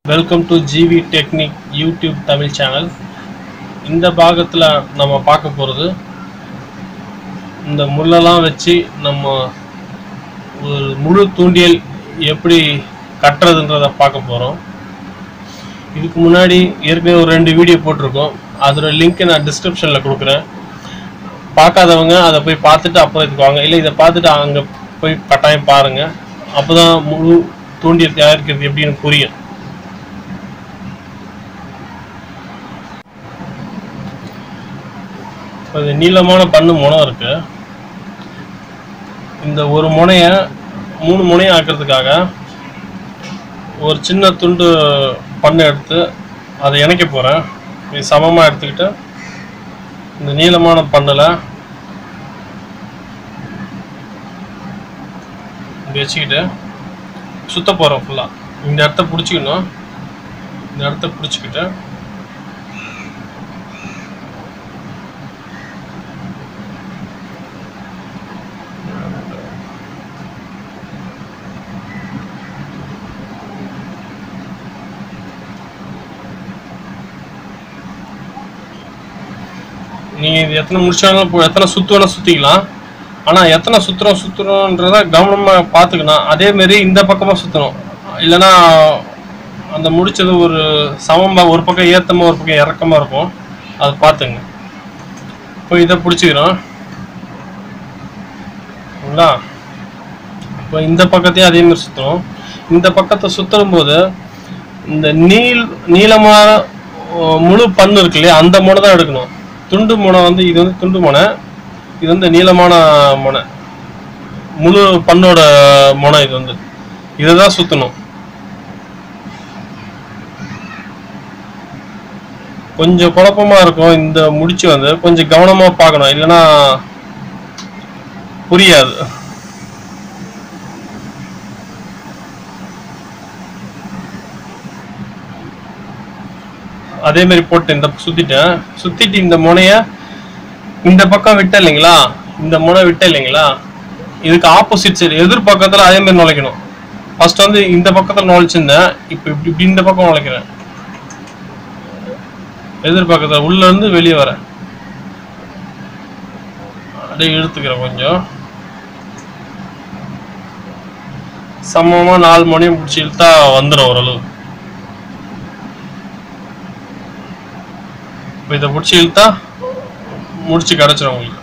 welcome to GV technique YouTube Tamil channel இந்த பாகத்தில் நம்ம பார்க்க போகிறது இந்த முள்ளெல்லாம் வச்சு நம்ம ஒரு முழு தூண்டியல் எப்படி கட்டுறதுன்றதை பார்க்க போகிறோம் இதுக்கு முன்னாடி ஏற்கனவே ஒரு ரெண்டு வீடியோ போட்டிருக்கோம் அதோட லிங்க்கை நான் டிஸ்கிரிப்ஷனில் கொடுக்குறேன் பார்க்காதவங்க அதை போய் பார்த்துட்டு அப்புறம் இதுக்கு வாங்க இல்லை இதை பார்த்துட்டு அங்கே போய் கட்டாயம் பாருங்கள் அப்போ தான் முழு தூண்டியல் தயாரிக்கிறது எப்படின்னு புரியும் இப்போ இது நீளமான பண்ணு முனை இருக்கு இந்த ஒரு முனைய மூணு முனையை ஆக்கிறதுக்காக ஒரு சின்ன துண்டு பண்ணை எடுத்து அதை இணைக்க போகிறேன் இது சமமாக எடுத்துக்கிட்டு இந்த நீளமான பண்ணில் இப்படி வச்சுக்கிட்டு சுத்த போகிறோம் ஃபுல்லாக இந்த இடத்த பிடிச்சிக்கணும் இந்த இடத்த பிடிச்சிக்கிட்டு நீங்கள் இது எத்தனை முடிச்சாலும் இப்போ எத்தனை சுத்து வேணால் சுற்றிக்கலாம் ஆனால் எத்தனை சுற்றுறோம் சுற்றுறோன்றத கவனமாக பார்த்துக்கணும் அதேமாரி இந்த பக்கமாக சுற்றணும் இல்லைன்னா அந்த முடிச்சது ஒரு சமமாக ஒரு பக்கம் ஏற்றமாக ஒரு பக்கம் இறக்கமாக இருக்கும் அதை பார்த்துங்க இப்போ இதை பிடிச்சிக்கிறோம் சரிங்களா இப்போ இந்த பக்கத்தையும் அதே மாதிரி சுற்றணும் இந்த பக்கத்தை சுற்றும் போது இந்த நீள் நீளமான அஹ், முழு பன்னு இருக்கு இல்லையா அந்த முனை தான் எடுக்கணும் துண்டு முனை வந்து இது வந்து துண்டு முனை இது வந்து நீளமான முனை முழு பண்ணோட முனை இது வந்து இதை தான் சுற்றணும் கொஞ்சம் குழப்பமா இருக்கும் இந்த முடிச்சு வந்து கொஞ்சம் கவனமா பார்க்கணும் இல்லைன்னா புரியாது அதே மாதிரி போட்டு இந்த சுத்திட்டேன் சுத்திட்டு இந்த முனைய இந்த பக்கம் விட்ட இல்லைங்களா இந்த முனை விட்ட இல்லைங்களா இதுக்கு ஆப்போசிட் சைடு எதிர் பக்கத்துல அதே மாதிரி நுழைக்கணும் ஃபர்ஸ்ட் வந்து இந்த பக்கத்துல நுழைச்சிருந்தேன் இப்போ இப்படி இப்படி இந்த பக்கம் நுழைக்கிறேன் எதிர் பக்கத்துல உள்ள இருந்து வெளியே வரேன் அப்படியே இழுத்துக்கிறேன் கொஞ்சம் சமமா நாலு மணியும் பிடிச்சி இழுத்தா வந்துடும் ஓரளவு இப்போ இதை பிடிச்சி இழுத்தா முடிச்சு கிடச்சிரும் உங்களுக்கு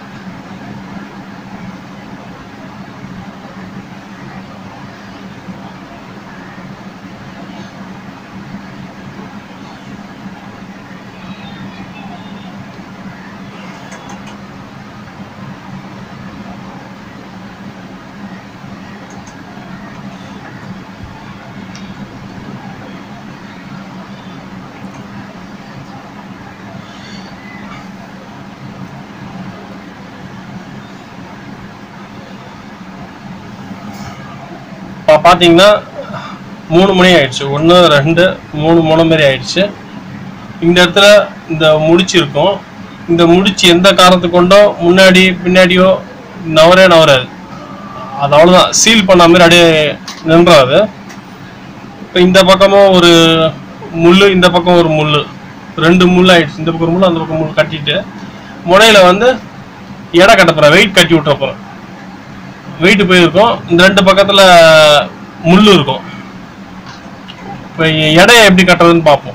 இப்போ பார்த்தீங்கன்னா மூணு மணி ஆயிடுச்சு ஒன்று ரெண்டு மூணு மூணு மாதிரி ஆயிடுச்சு இந்த இடத்துல இந்த முடிச்சு இருக்கும் இந்த முடிச்சு எந்த காரணத்தை கொண்டோ முன்னாடி பின்னாடியோ நவரே நவராது அது அவ்வளோதான் சீல் பண்ண மாதிரி அப்படியே நின்றாது இப்போ இந்த பக்கமும் ஒரு முள் இந்த பக்கம் ஒரு முள் ரெண்டு முள் ஆயிடுச்சு இந்த பக்கம் ஒரு முள் அந்த பக்கம் முள் கட்டிட்டு முனையில வந்து எடை கட்ட போகிறேன் வெயிட் கட்டி விட்டுற போகிறேன் வெயிட் போயிருக்கும் இந்த ரெண்டு பக்கத்துல முள்ளு இருக்கும் இப்போ எடையை எப்படி கட்டுறதுன்னு பார்ப்போம்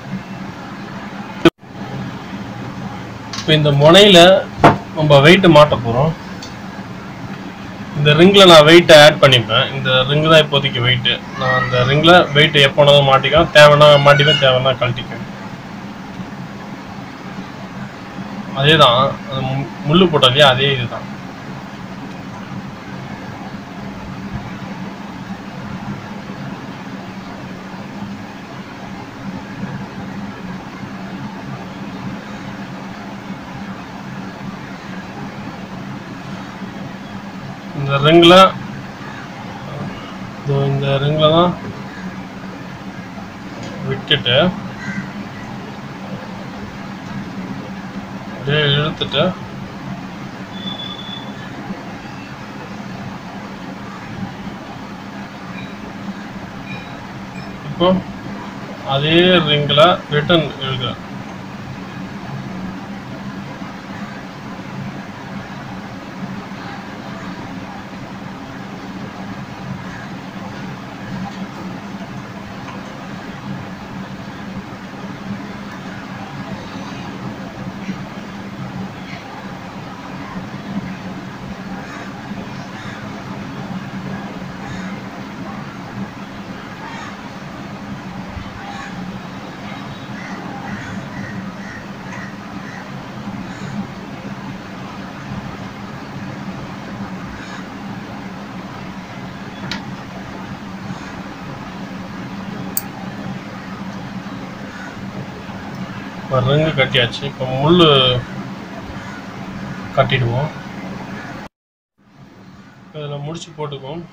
இப்போ இந்த முனையில நம்ம வெயிட் மாட்ட போறோம் இந்த ரிங்ல நான் வெயிட்டை ஆட் பண்ணிப்பேன் இந்த ரிங் தான் இப்போதைக்கு வெயிட் நான் அந்த ரிங்ல வெயிட் எப்போனாலும் மாட்டிக்கலாம் தேவைன்னா மாட்டிப்பேன் தேவைன்னா கழட்டிக்குவேன் அதே தான் அது மு- முள்ளு போட்டோம் இல்லையா அதே இதுதான் இந்த ரிங்கில் இந்த ரிங்கில் தான் விட்டுட்டு அப்படியே இழுத்துட்டு இப்போ அதே ரிங்கில் ரிட்டர்ன் இருக்கு ரிங்கு கட்டியாச்சு இப்போ முள் கட்டிடுவோம் இதில் முடிச்சு போட்டுக்குவோம்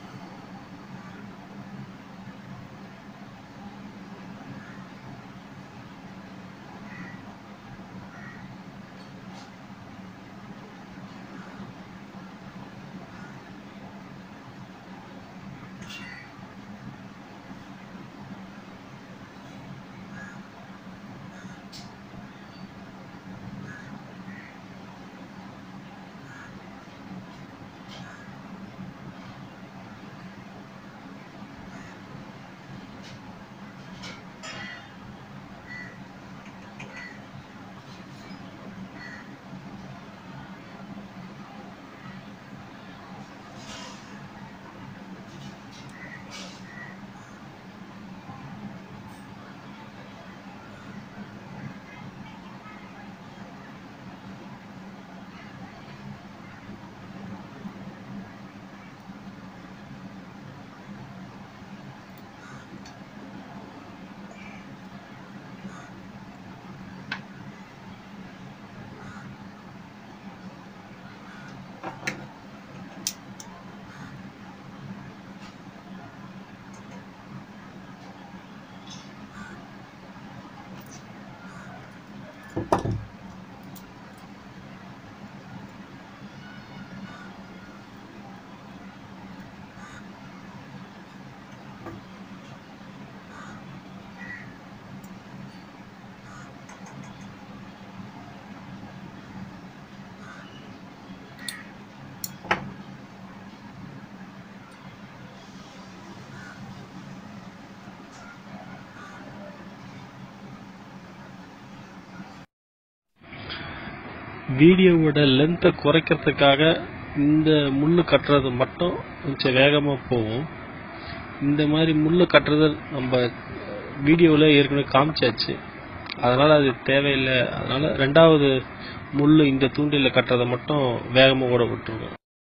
வீடியோவோட லென்த்தை குறைக்கிறதுக்காக இந்த முள்ளு கட்டுறது மட்டும் கொஞ்சம் வேகமாக போகும் இந்த மாதிரி முள்ளு கட்டுறது நம்ம வீடியோவில் ஏற்கனவே காமிச்சாச்சு அதனால் அது தேவையில்லை அதனால் ரெண்டாவது முள்ளு இந்த தூண்டில கட்டுறதை மட்டும் வேகமாக ஓட விட்டுருங்க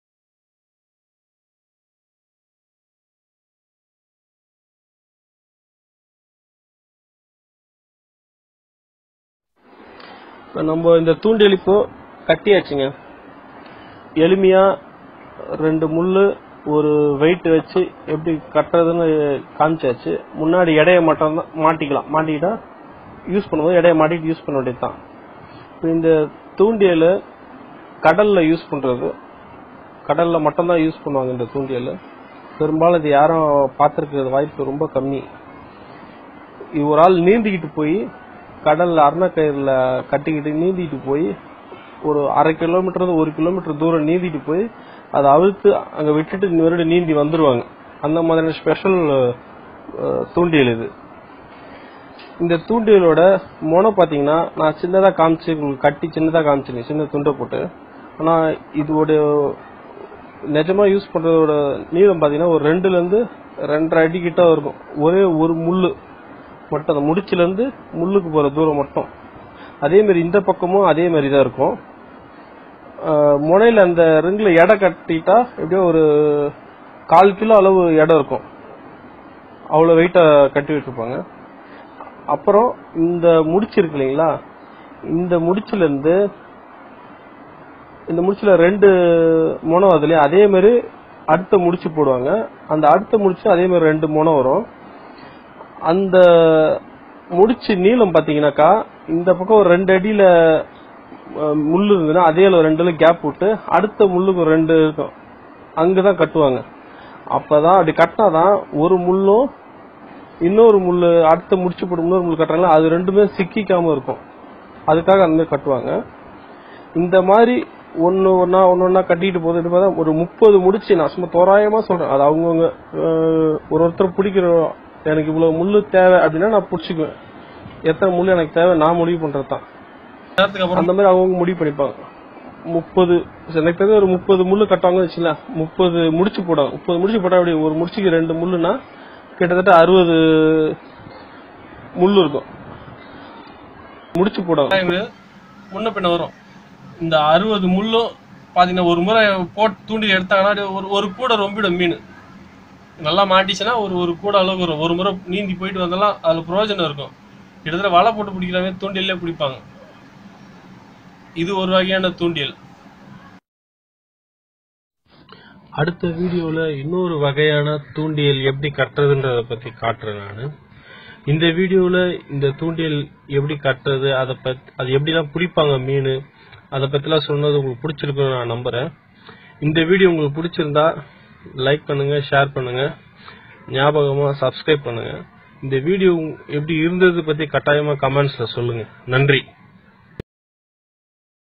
இப்போ நம்ம இந்த தூண்டில் இப்போ கட்டியாச்சுங்க எளிமையா ரெண்டு முள்ளு ஒரு வெயிட் வச்சு எப்படி கட்டுறதுன்னு காமிச்சாச்சு முன்னாடி எடையை மட்டும் தான் மாட்டிக்கலாம் மாட்டிக்கிட்டா யூஸ் பண்ணும்போது எடையை மாட்டிட்டு யூஸ் பண்ண வேண்டியது தான் இப்போ இந்த தூண்டியல் கடல்ல யூஸ் பண்றது கடல்ல மட்டும்தான் யூஸ் பண்ணுவாங்க இந்த தூண்டியல் பெரும்பாலும் இது யாரும் பார்த்துருக்கிறது வாய்ப்பு ரொம்ப கம்மி இது ஒரு ஆள் நீந்திக்கிட்டு போய் கடல்ல அருணக்கயிறுல கட்டிக்கிட்டு நீந்திட்டு போய் ஒரு அரை கிலோமீட்டர் ஒரு கிலோமீட்டர் தூரம் நீந்திட்டு போய் அதை அவிழ்த்து அங்க விட்டுட்டு மறுபடியும் நீந்தி வந்துருவாங்க அந்த மாதிரியான ஸ்பெஷல் தூண்டியல் இது இந்த தூண்டியலோட முனை பாத்தீங்கன்னா நான் சின்னதா காமிச்சு உங்களுக்கு கட்டி சின்னதா காமிச்சிருக்கேன் சின்ன துண்டை போட்டு ஆனா இதோட நிஜமா யூஸ் பண்றதோட நீளம் பாத்தீங்கன்னா ஒரு ரெண்டுல இருந்து ரெண்டரை அடி கிட்ட இருக்கும் ஒரே ஒரு முள்ளு மட்டும் அந்த முடிச்சுல இருந்து முள்ளுக்கு போற தூரம் மட்டும் அதே மாதிரி இந்த பக்கமும் அதே மாதிரி தான் இருக்கும் ஆஹ் முனையில அந்த ரிங்ல எடை கட்டிட்டா எப்படியும் ஒரு கால் கிலோ அளவு எடை இருக்கும் அவ்வளவு வெயிட்டா கட்டி வச்சிருப்பாங்க அப்புறம் இந்த முடிச்சு இருக்கு இல்லைங்களா இந்த முடிச்சுல இருந்து இந்த முடிச்சுல ரெண்டு முனை வருது அதே மாதிரி அடுத்த முடிச்சு போடுவாங்க அந்த அடுத்த முடிச்சு அதே மாதிரி ரெண்டு முனை வரும் அந்த முடிச்சு நீளம் பாத்தீங்கன்னாக்கா இந்த பக்கம் ஒரு ரெண்டு அடியில அஹ், முள்ளு இருந்ததுன்னா அதே அளவு ரெண்டுல கேப் விட்டு அடுத்த முள்ளுக்கு ஒரு ரெண்டு இருக்கும் அங்கதான் கட்டுவாங்க அப்பதான் அப்படி கட்டினாதான் ஒரு முள்ளும் இன்னொரு முள்ளு அடுத்த முடிச்சு போட்டு இன்னொரு முள் கட்டுறாங்களா அது ரெண்டுமே சிக்கிக்காம இருக்கும் அதுக்காக அந்த மாதிரி கட்டுவாங்க இந்த மாதிரி ஒன்னு ஒன்னா ஒன்னு ஒன்னா கட்டிட்டு போகுது பார்த்தா ஒரு முப்பது முடிச்சு நான் சும்மா தோராயமா சொல்றேன் அது அவங்கவுங்க அஹ், ஒரு ஒருத்தர் பிடிக்கிற எனக்கு இவ்வளவு முள்ளு தேவை அப்படின்னா நான் பிடிச்சிக்குவேன் எத்தனை முள்ளு எனக்கு தேவை நான் முடிவு பண்றது தான் அந்த மாதிரி அவங்க முடிவு பண்ணிப்பாங்க முப்பது எனக்கு தெரிஞ்ச ஒரு முப்பது முள்ளு கட்டுவாங்க வச்சுல முப்பது முடிச்சு போடுவாங்க முப்பது முடிச்சு போட்டா அப்படி ஒரு முடிச்சுக்கு ரெண்டு முள்ளுனா கிட்டத்தட்ட அறுபது முள்ளு இருக்கும் முடிச்சு போடுவாங்க முன்ன பின்ன வரும் இந்த அறுபது முள்ளும் பாத்தீங்கன்னா ஒரு முறை போட்டு தூண்டி எடுத்தாங்கன்னா அப்படியே ஒரு ஒரு கூடை ரொம்பிடும் மீன் நல்லா மாட்டிச்சுன்னா ஒரு ஒரு கூடை அளவுக்கு வரும் ஒரு முறை நீந்தி போயிட்டு வந்தாலும் அதுல பிரயோஜனம் இருக்கும் கிட்டத்தட்ட வலை போட்டு பிடிக்கிறவங்க தூண்டிலே பிடிப்பாங்க இது ஒரு வகையான தூண்டியல் அடுத்த வீடியோல இன்னொரு வகையான தூண்டியல் எப்படி கட்டுறதுன்றத பத்தி காட்டுறேன் நான் இந்த வீடியோல இந்த தூண்டியல் எப்படி கட்டுறது அதை பத்தி அது எப்படிலாம் பிடிப்பாங்க மீன் அதை பத்திலாம் சொன்னது உங்களுக்கு பிடிச்சிருக்குன்னு நான் நம்புறேன் இந்த வீடியோ உங்களுக்கு பிடிச்சிருந்தா லைக் பண்ணுங்க ஷேர் பண்ணுங்க ஞாபகமா சப்ஸ்கிரைப் பண்ணுங்க இந்த வீடியோ எப்படி இருந்தது பத்தி கட்டாயமா கமெண்ட்ஸ்ல சொல்லுங்க நன்றி